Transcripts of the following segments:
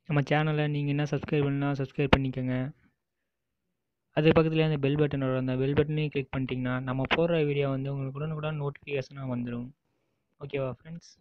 நம்ம சேனலை நீங்கள் என்ன சப்ஸ்கிரைப் பண்ணலாம் சப்ஸ்கிரைப் பண்ணிக்கோங்க அது பக்கத்துலேயே அந்த பெல் பட்டன் வரும் அந்த பெல் பட்டனையும் கிளிக் பண்ணிட்டீங்கன்னா நம்ம போடுற வீடியோ வந்து உங்களுக்கு உடனுக்குடன் நோட்டிஃபிகேஷனாக வந்துடும் ஓகேவா ஃப்ரெண்ட்ஸ்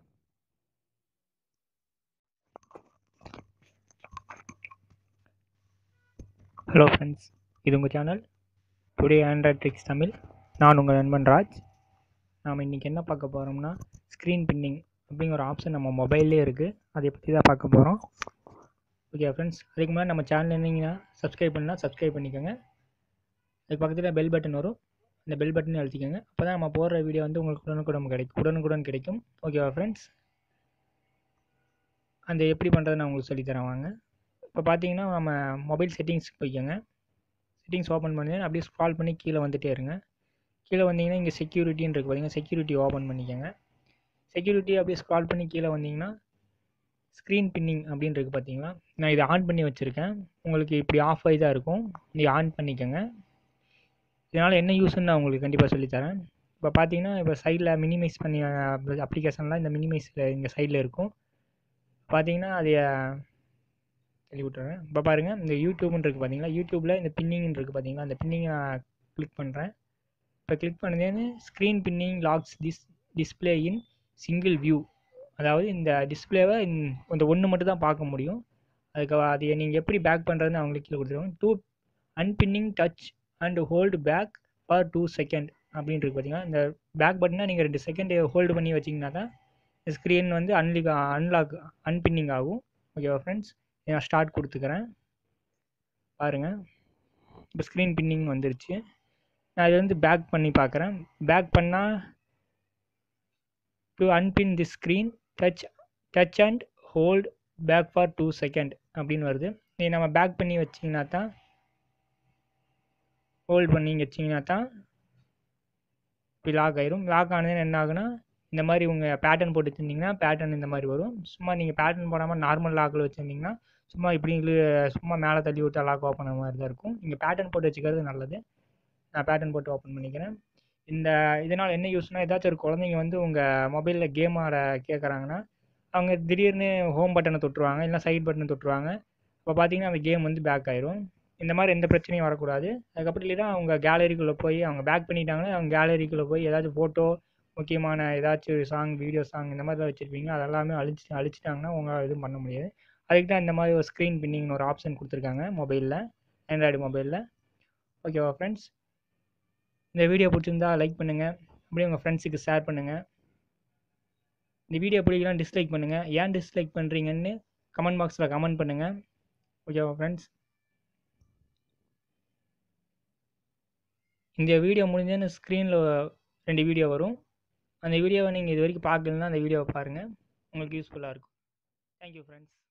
ஹலோ ஃப்ரெண்ட்ஸ் இது உங்கள் channel today Android tricks Tamil நான் உங்கள் நண்பன் ராஜ் நாம் இன்றைக்கி என்ன பார்க்க போகிறோம்னா ஸ்க்ரீன் பின்னிங் அப்படிங்கிற ஒரு ஆப்ஷன் நம்ம மொபைல்லே இருக்குது அதை பற்றி தான் பார்க்க போகிறோம் ஓகே ஃப்ரெண்ட்ஸ் அதுக்கு முன்னாடி நம்ம சேனல் இருந்தீங்கன்னா சப்ஸ்கிரைப் பண்ணால் சப்ஸ்கிரைப் பண்ணிக்கோங்க அதுக்கு பக்கத்தில் பெல் பட்டன் வரும் அந்த பெல் பட்டனை அழுத்திக்கோங்க அப்போ தான் நம்ம போடுற வீடியோ வந்து உங்களுக்கு உடனுக்குடன் கிடைக்கும் உடனுக்குடன் கிடைக்கும் ஓகேவா ஃப்ரெண்ட்ஸ் அந்த எப்படி பண்ணுறது நான் உங்களுக்கு சொல்லித்தரேன் வாங்க இப்போ பார்த்தீங்கன்னா நம்ம மொபைல் செட்டிங்ஸ் போய்க்கோங்க செட்டிங்ஸ் ஓப்பன் பண்ணி அப்படியே ஸ்க்ரால் பண்ணி கீழே வந்துட்டே இருங்க கீழே வந்தீங்கன்னா இங்கே செக்யூரிட்டின்னு இருக்குது பார்த்தீங்கன்னா செக்யூரிட்டி ஓப்பன் பண்ணிக்கோங்க செக்யூரிட்டி அப்படியே ஸ்க்ரால் பண்ணி கீழே வந்தீங்கன்னா ஸ்க்ரீன் பின்னிங் அப்படின்னு இருக்குது பார்த்தீங்களா நான் இதை ஆன் பண்ணி வச்சுருக்கேன் உங்களுக்கு இப்படி ஆஃப் ஆகி தான் இருக்கும் நீங்கள் ஆன் பண்ணிக்கோங்க இதனால் என்ன யூஸ்ன்னு நான் உங்களுக்கு கண்டிப்பாக சொல்லித்தரேன் இப்போ பார்த்தீங்கன்னா இப்போ சைடில் மினிமைஸ் பண்ணி அப்ளிகேஷன்லாம் இந்த மினிமைஸில் இங்கே சைடில் இருக்கும் பார்த்தீங்கன்னா அதை தள்ளி விட்டுறேன் இப்போ பாருங்கள் இந்த யூடியூப்னு இருக்குது பார்த்தீங்களா யூடியூப்பில் இந்த பின்னிங்னு இருக்குது பார்த்தீங்களா அந்த பின்னிங்கை கிளிக் பண்ணுறேன் இப்போ கிளிக் பண்ணதேன்னு screen pinning locks dis display in single view அதாவது இந்த டிஸ்பிளேவை இந்த ஒன்று மட்டும் தான் பார்க்க முடியும் அதுக்கு அதை நீங்கள் எப்படி பேக் பண்ணுறதுன்னு அவங்களுக்கு கீழே கொடுத்துருவாங்க to unpinning touch and hold back for two second அப்படின்னு இருக்கு பார்த்தீங்கன்னா இந்த பேக் பட்டனை நீங்கள் ரெண்டு செகண்ட் ஹோல்டு பண்ணி வச்சிங்கன்னா தான் ஸ்க்ரீன் வந்து அன்லிக் அன்லாக் அன்பின்னிங் ஆகும் ஓகேவா ஃப்ரெண்ட்ஸ் நான் ஸ்டார்ட் கொடுத்துக்கிறேன் பாருங்கள் இப்போ ஸ்க்ரீன் பின்னிங் வந்துருச்சு நான் இதை வந்து பேக் பண்ணி பார்க்குறேன் பேக் பண்ணால் to unpin the screen touch touch and hold back for two second அப்படின்னு வருது நீ நம்ம பேக் பண்ணி வச்சிங்கன்னா தான் ஹோல்ட் பண்ணி வச்சிங்கன்னா தான் இப்படி லாக் ஆயிரும் லாக் ஆனதுன்னு என்ன ஆகுனா இந்த மாதிரி உங்கள் பேட்டர்ன் போட்டு வச்சுருந்தீங்கன்னா பேட்டர்ன் இந்த மாதிரி வரும் சும்மா நீங்கள் பேட்டர்ன் போடாமல் நார்மல் லாக்கில் வச்சுருந்தீங்கன்னா சும்மா இப்படி சும்மா மேலே தள்ளி விட்டா லாக் ஓப்பன் ஆன மாதிரி தான் இருக்கும் நீங்கள் பேட்டர்ன் போட்டு வச்சுக்கிறது நல்லது நான் பேட்டர்ன் போட்டு ஓப்பன் பண்ணிக்கிறேன் இந்த இதனால் என்ன யூஸ்னால் ஏதாச்சும் ஒரு குழந்தைங்க வந்து உங்கள் மொபைலில் கேம் ஆட கேட்குறாங்கன்னா அவங்க திடீர்னு ஹோம் பட்டனை தொட்டுருவாங்க இல்லை சைட் பட்டனை தொட்டுருவாங்க இப்போ பார்த்தீங்கன்னா அந்த கேம் வந்து பேக் ஆயிரும் இந்த மாதிரி எந்த பிரச்சனையும் வரக்கூடாது அதுக்கப்புறம் இல்லைனா அவங்க கேலரிக்குள்ளே போய் அவங்க பேக் பண்ணிட்டாங்கன்னா அவங்க கேலரிக்குள்ளே போய் ஏதாச்சும் ஃபோட்டோ முக்கியமான ஏதாச்சும் சாங் வீடியோ சாங் இந்த மாதிரி தான் வச்சுருப்பீங்க அதெல்லாமே அழிச்சு அழிச்சிட்டாங்கன்னா உங்களால் எதுவும் பண்ண முடியாது அதுக்கு தான் இந்த மாதிரி ஒரு ஸ்க்ரீன் பின்னிங்னு ஒரு ஆப்ஷன் கொடுத்துருக்காங்க மொபைலில் ஆண்ட்ராய்டு மொபைலில் ஓகேவா ஃப்ரெண்ட்ஸ் இந்த வீடியோ பிடிச்சிருந்தா லைக் பண்ணுங்கள் அப்படியே உங்கள் ஃப்ரெண்ட்ஸுக்கு ஷேர் பண்ணுங்கள் இந்த வீடியோ பிடிக்கலாம் டிஸ்லைக் பண்ணுங்கள் ஏன் டிஸ்லைக் பண்ணுறீங்கன்னு கமெண்ட் பாக்ஸில் கமெண்ட் பண்ணுங்கள் ஓகேவா ஃப்ரெண்ட்ஸ் இந்த வீடியோ முடிஞ்சேன்னு ஸ்க்ரீனில் ரெண்டு வீடியோ வரும் அந்த வீடியோவை நீங்கள் இது வரைக்கும் பார்க்கலன்னா அந்த வீடியோவை பாருங்கள் உங்களுக்கு யூஸ்ஃபுல்லாக இருக்கும் தேங்க்யூ ஃப்ரெண்ட்ஸ்